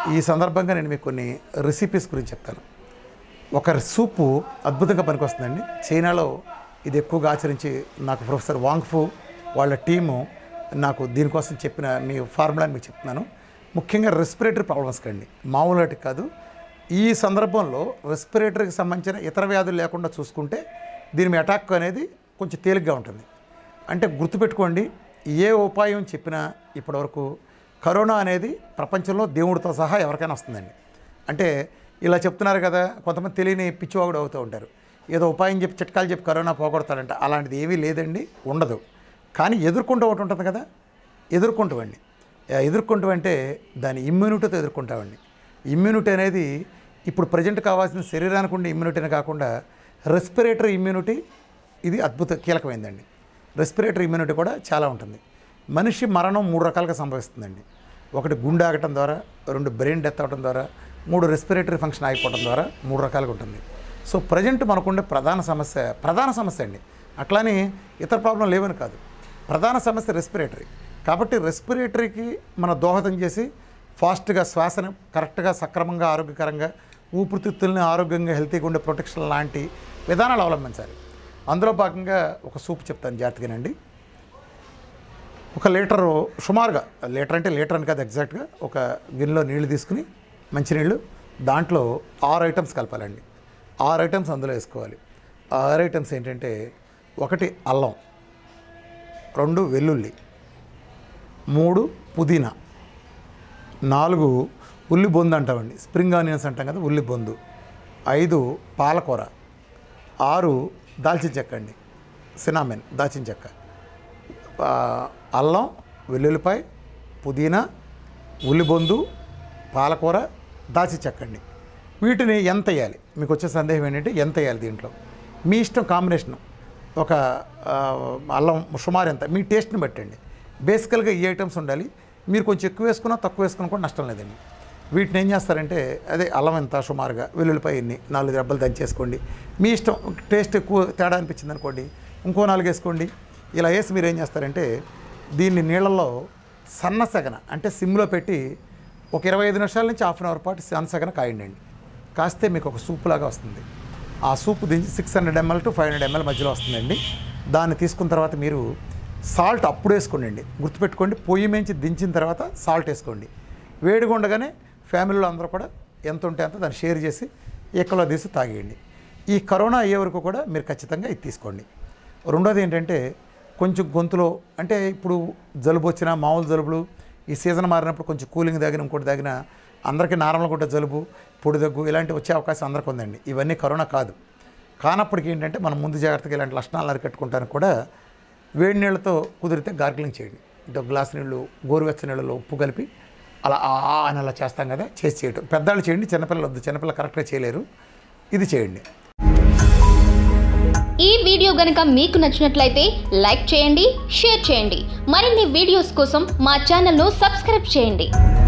ఈ సందర్భంగా నేను మీకు కొన్ని రెసిపీస్ గురించి చెప్తాను ఒక సూపు అద్భుతంగా పనికొస్తుందండి చైనాలో ఇది ఎక్కువగా ఆచరించి నాకు ప్రొఫెసర్ వాంగ్ఫు వాళ్ళ టీము నాకు దీనికోసం చెప్పిన మీ ఫార్ములాని మీకు చెప్తున్నాను ముఖ్యంగా రెస్పిరేటరీ ప్రాబ్లమ్స్ కండి మామూలు వాటికి కాదు ఈ సందర్భంలో రెస్పిరేటరీకి సంబంధించిన ఇతర వ్యాధులు లేకుండా చూసుకుంటే దీని మీద అటాక్ అనేది కొంచెం తేలిగ్గా ఉంటుంది అంటే గుర్తుపెట్టుకోండి ఏ ఉపాయం చెప్పినా ఇప్పటివరకు కరోనా అనేది ప్రపంచంలో దేవుడితో సహా ఎవరికైనా వస్తుందండి అంటే ఇలా చెప్తున్నారు కదా కొంతమంది తెలియని పిచ్చివాగుడు అవుతూ ఉంటారు ఏదో ఉపాయం చెప్పి చిట్కాలు చెప్పి కరోనా పోగొడతారంట అలాంటిది ఏమీ లేదండి ఉండదు కానీ ఎదుర్కొంటూ ఒకటి ఉంటుంది కదా ఎదుర్కొంటామండి ఎదుర్కొంటాం అంటే దాని ఇమ్యూనిటీతో ఎదుర్కొంటామండి ఇమ్యూనిటీ అనేది ఇప్పుడు ప్రజెంట్ కావాల్సిన శరీరానికి ఉండే ఇమ్యూనిటీనే కాకుండా రెస్పిరేటరీ ఇమ్యూనిటీ ఇది అద్భుత కీలకమైందండి రెస్పిరేటరీ ఇమ్యూనిటీ కూడా చాలా ఉంటుంది మనిషి మరణం మూడు రకాలుగా సంభవిస్తుందండి ఒకటి గుండె ఆగటం ద్వారా రెండు బ్రెయిన్ డెత్ అవడం ద్వారా మూడు రెస్పిరేటరీ ఫంక్షన్ ఆగిపోవడం ద్వారా మూడు రకాలుగా ఉంటుంది సో ప్రజెంట్ మనకుండే ప్రధాన సమస్య ప్రధాన సమస్య అండి అట్లానే ఇతర ప్రాబ్లం లేవని కాదు ప్రధాన సమస్య రెస్పిరేటరీ కాబట్టి రెస్పిరేటరీకి మన దోహదం చేసి ఫాస్ట్గా శ్వాసను కరెక్ట్గా సక్రమంగా ఆరోగ్యకరంగా ఊపిరితిత్తుల్ని ఆరోగ్యంగా హెల్తీగా ఉండే ప్రొటెక్షన్ లాంటి విధానాలు అవలంబించాలి అందులో భాగంగా ఒక సూప్ చెప్తాను జాగ్రత్తగానండి ఒక లీటరు సుమారుగా లీటర్ అంటే లీటర్ అని కాదు ఎగ్జాక్ట్గా ఒక గిన్నెలో నీళ్లు తీసుకుని మంచినీళ్ళు దాంట్లో ఆరు ఐటమ్స్ కలపాలండి ఆరు ఐటమ్స్ అందులో వేసుకోవాలి ఆ ఆరు ఐటమ్స్ ఏంటంటే ఒకటి అల్లం రెండు వెల్లుల్లి మూడు పుదీనా నాలుగు ఉల్లి బొందు అంటామండి స్ప్రింగ్ ఆనియన్స్ అంటాం కదా ఉల్లి బొందు ఐదు పాలకూర ఆరు దాల్చిన చెక్క అండి సినామెన్ దాల్చిన చెక్క ఆ, అల్లం వెల్లుల్లిపాయ పుదీనా ఉల్లిబొందు పాలకూర దాచి చెక్కండి వీటిని ఎంత వేయాలి మీకు వచ్చే సందేహం ఏంటంటే ఎంత వేయాలి దీంట్లో మీ ఇష్టం కాంబినేషన్ ఒక ఆ, అల్లం సుమారు ఎంత మీ టేస్ట్ని బట్టండి బేసికల్గా ఈ ఐటమ్స్ ఉండాలి మీరు కొంచెం ఎక్కువ వేసుకున్నా తక్కువ వేసుకున్నా కూడా నష్టం లేదండి వీటిని ఏం చేస్తారంటే అదే అల్లం ఎంత సుమారుగా వెల్లుల్లిపాయ ఎన్ని నాలుగు రెబ్బలు దంచేసుకోండి మీ ఇష్టం టేస్ట్ ఎక్కువ తేడా అనిపించింది అనుకోండి ఇంకో నాలుగు వేసుకోండి ఇలా వేసి మీరు ఏం చేస్తారంటే దీన్ని నీళ్ళల్లో సన్న సెగన అంటే సిమ్లో పెట్టి ఒక ఇరవై ఐదు నిమిషాల నుంచి హాఫ్ అన్ అవర్ పాటు సన్న సెగన కాయండి కాస్తే మీకు ఒక సూప్ లాగా వస్తుంది ఆ సూప్ దించి six hundred ml to five hundred ml మధ్యలో వస్తుందండి దాన్ని తీసుకున్న తర్వాత మీరు సాల్ట్ అప్పుడు వేసుకోండి గుర్తుపెట్టుకోండి పొయ్యి మించి దించిన తర్వాత సాల్ట్ వేసుకోండి వేడిగా ఉండగానే ఫ్యామిలీలో అందరూ కూడా ఎంత ఉంటే అంత దాన్ని షేర్ చేసి ఎక్కలో తీసి తాగేయండి ఈ కరోనా అయ్యే వరకు కూడా మీరు ఖచ్చితంగా ఇది తీసుకోండి రెండోది ఏంటంటే కొంచెం గొంతులో అంటే ఇప్పుడు జలుబు వచ్చినా మామూలు జలుబులు ఈ సీజన్ మారినప్పుడు కొంచెం కూలింగ్ తాగిన ఇంకోటి తాగిన అందరికీ నార్మల్ గుడ్డ జలుబు పొడి దగ్గు ఇలాంటివి వచ్చే అవకాశం అందరికీ ఉందండి ఇవన్నీ కరోనా కాదు కానప్పటికీ ఏంటంటే మనం ముందు జాగ్రత్తగా ఇలాంటి లక్షణాలు అరికట్టుకుంటానికి కూడా వేడి నీళ్ళతో కుదిరితే గార్గిలింగ్ చేయండి అంటే ఒక గ్లాస్ నీళ్ళు గోరువెచ్చని నీళ్ళలో ఉప్పు కలిపి అలా ఆ ఆ అని అలా చేస్తాం కదా చేసి చేయటం పెద్దవాళ్ళు చేయండి చిన్నపిల్లలు వద్దు చిన్నపిల్లలు కరెక్ట్గా చేయలేరు ఇది చేయండి ఈ వీడియో గనుక మీకు నచ్చినట్లయితే లైక్ చేయండి షేర్ చేయండి మరిన్ని వీడియోస్ కోసం మా ఛానల్ను సబ్స్క్రైబ్ చేయండి